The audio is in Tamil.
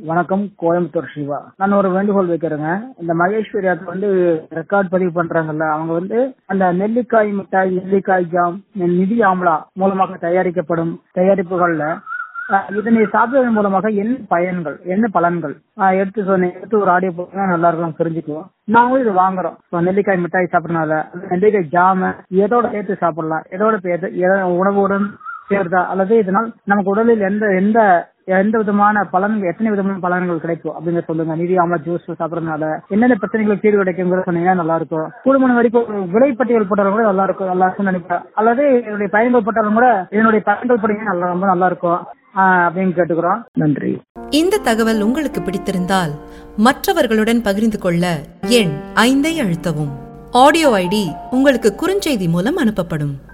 வணக்கம் கோயம்புத்தூர் சிவா நான் ஒரு வேண்டுகோள் வைக்கிறேங்க இந்த மகேஸ்வரியாக்கு வந்து ரெக்கார்ட் பதிவு பண்றாங்கல்ல அவங்க வந்து அந்த நெல்லிக்காய் மிட்டாய் நெல்லிக்காய் ஜாம் நிதி ஆம்லா மூலமாக தயாரிக்கப்படும் தயாரிப்புகள்ல அஹ், இதனை சாப்பிடுவதன் மூலமாக என்ன பயன்கள் என்ன பலன்கள் அஹ், எடுத்து சொன்ன எடுத்து ஒரு ஆடியோ போட்டா நல்லா இருக்கும் தெரிஞ்சுக்குவோம் நாங்களும் இது வாங்குறோம் இப்போ நெல்லிக்காய் மிட்டாய் சாப்பிடறதுனால நெல்லிக்காய் ஜாம எதோட சேர்த்து சாப்பிடலாம் எதோட சேர்த்து எத- உணவுடன் சேர்த்தா அல்லது இதனால் நமக்கு உடலில் எந்த எந்த எந்த விதமான பலன்கள் எத்தனை விதமான பலன்கள் கிடைக்கும் அப்படிங்க சொல்லுங்க நிதி ஆமா ஜூஸ் சாப்பிடறதுனால என்னென்ன பிரச்சனைகளுக்கு தீர்வு கிடைக்குங்கிற சொன்னீங்கன்னா நல்லா இருக்கும் கூடுமான வரைக்கும் ஒரு விலைப்பட்டியல் போட்டாலும் கூட நல்லா இருக்கும் நல்லா இருக்கும்னு நினைப்பேன் அல்லது என்னுடைய பயன்கள் போட்டாலும் கூட இதனுடைய பயன்கள் படிங்க நல்லா ரொம்ப நல்லா இருக்கும் ஆஹ் அப்படின்னு கேட்டுக்கிறோம் நன்றி இந்த தகவல் உங்களுக்கு பிடித்திருந்தால் மற்றவர்களுடன் பகிர்ந்து கொள்ள எண் ஐந்தை அழுத்தவும் ஆடியோ ஐடி உங்களுக்கு குறுஞ்செய்தி மூலம் அனுப்பப்படும்